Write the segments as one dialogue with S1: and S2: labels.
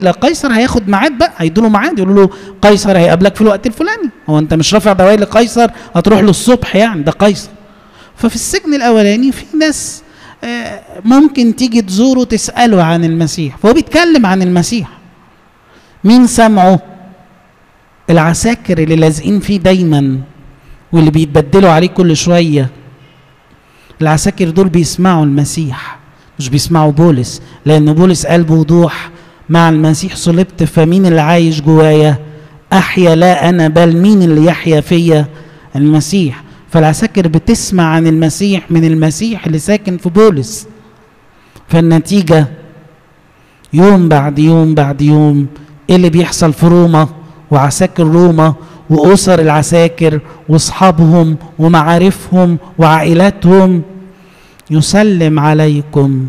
S1: لقيصر هياخد ميعاد بقى هيدوا له ميعاد يقولوا له قيصر هيقابلك في الوقت الفلاني هو انت مش رافع دوايا لقيصر هتروح له الصبح يعني ده قيصر ففي السجن الاولاني في ناس آه، ممكن تيجي تزوره تساله عن المسيح فهو بيتكلم عن المسيح مين سمعه العساكر اللي لازقين فيه دايما واللي بيتبدلوا عليه كل شويه العساكر دول بيسمعوا المسيح مش بيسمعوا بولس لان بولس قال بوضوح مع المسيح صلبت فمين اللي عايش جوايا احيا لا انا بل مين اللي يحيا فيا المسيح فالعساكر بتسمع عن المسيح من المسيح اللي ساكن في بولس فالنتيجه يوم بعد يوم بعد يوم ايه اللي بيحصل في روما وعساكر روما واسر العساكر واصحابهم ومعارفهم وعائلاتهم يسلم عليكم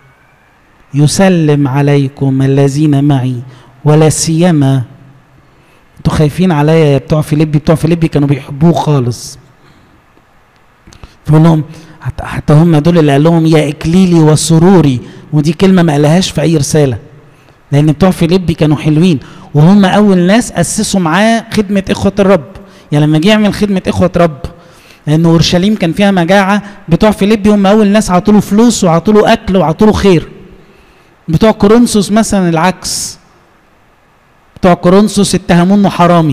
S1: يسلم عليكم الذين معي ولا سيما انتوا خايفين عليا يا بتوع فيليبي بتوع فيليبي كانوا بيحبوه خالص بيقول لهم حتى, حتى هم دول اللي قال لهم يا اكليلي وسروري ودي كلمه ما قالهاش في اي رساله لان بتوع فيليبي كانوا حلوين وهم اول ناس اسسوا معاه خدمه اخوه الرب يعني لما جه يعمل خدمه اخوه رب لان اورشليم كان فيها مجاعه بتوع فيليبي هم اول ناس عطوا له فلوس وعطوا له اكل وعطوا له خير بتوع كورنثوس مثلا العكس بتوع كورنثوس اتهموه انه حرامي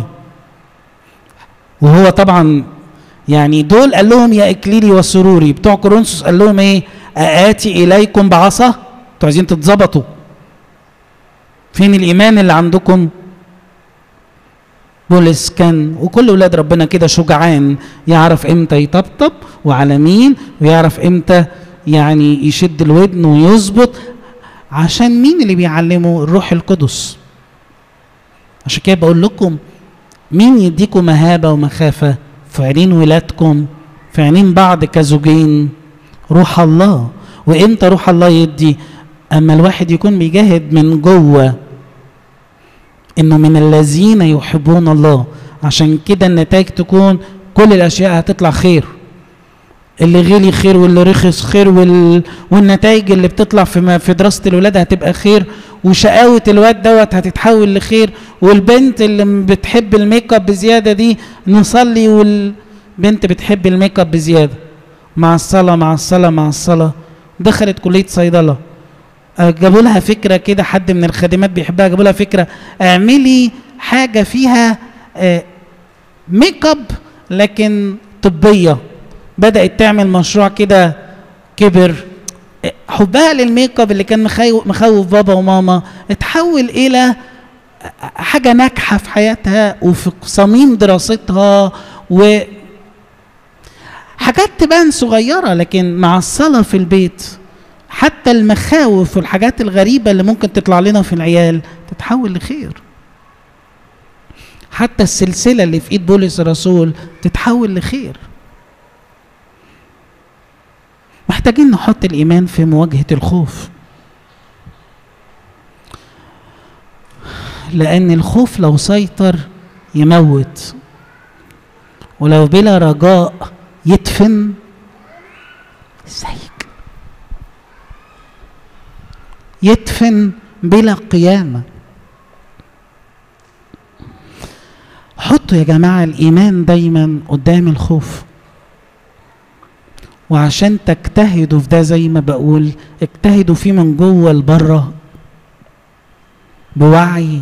S1: وهو طبعا يعني دول قال لهم يا اكليلي وسروري بتوع كورنثوس قال لهم ايه ااتي اليكم بعصا انتوا عايزين تتظبطوا فين الايمان اللي عندكم بولس كان وكل ولاد ربنا كده شجعان يعرف امتى يطبطب وعلى مين ويعرف امتى يعني يشد الودن ويظبط عشان مين اللي بيعلمه الروح القدس عشان كده بقول لكم مين يديكم مهابة ومخافة في عينين ولادكم في عينين بعض كزوجين روح الله وامتى روح الله يدي اما الواحد يكون بيجاهد من جوه انه من الذين يحبون الله عشان كده النتائج تكون كل الاشياء هتطلع خير اللي غلي خير واللي رخص خير وال... والنتائج اللي بتطلع في ما في دراسه الولاد هتبقى خير وشقاوه الواد دوت هتتحول لخير والبنت اللي بتحب الميك اب بزياده دي نصلي والبنت بتحب الميك اب بزياده مع الصلاه مع الصلاه مع الصلاه دخلت كليه صيدله جابوا لها فكره كده حد من الخادمات بيحبها جابوا لها فكره اعملي حاجه فيها ميك اب لكن طبيه بدات تعمل مشروع كده كبر حبها للميك اب اللي كان مخوف بابا وماما اتحول الى حاجه ناجحه في حياتها وفي صميم دراستها و حاجات تبان صغيره لكن مع الصلاه في البيت حتى المخاوف والحاجات الغريبة اللي ممكن تطلع لنا في العيال تتحول لخير حتى السلسلة اللي في ايد بولس الرسول تتحول لخير محتاجين نحط الإيمان في مواجهة الخوف لأن الخوف لو سيطر يموت ولو بلا رجاء يدفن ازاي يدفن بلا قيامة حطوا يا جماعة الإيمان دايما قدام الخوف وعشان تجتهدوا في ده زي ما بقول اجتهدوا فيه من جوه لبره بوعي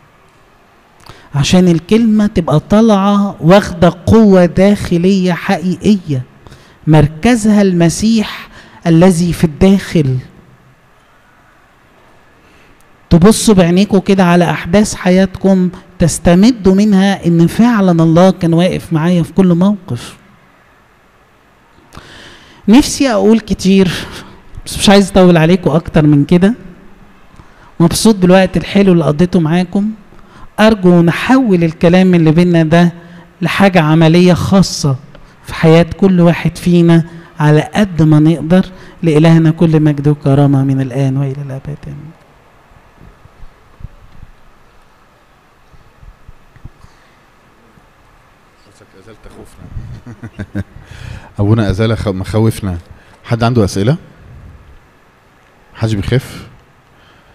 S1: عشان الكلمة تبقى طالعة واخدة قوة داخلية حقيقية مركزها المسيح الذي في الداخل تبصوا بعينيكم كده على احداث حياتكم تستمدوا منها ان فعلا الله كان واقف معايا في كل موقف نفسي اقول كتير بس مش عايز اطول عليكم اكتر من كده مبسوط بالوقت الحلو اللي قضيته معاكم ارجو نحول الكلام اللي بينا ده لحاجة عملية خاصة في حياة كل واحد فينا على قد ما نقدر لإلهنا كل مجد وكرامة من الآن وإلى الأبد آمين
S2: أزلت خوفنا أبونا أزال مخاوفنا حد عنده أسئلة؟ حد بيخاف؟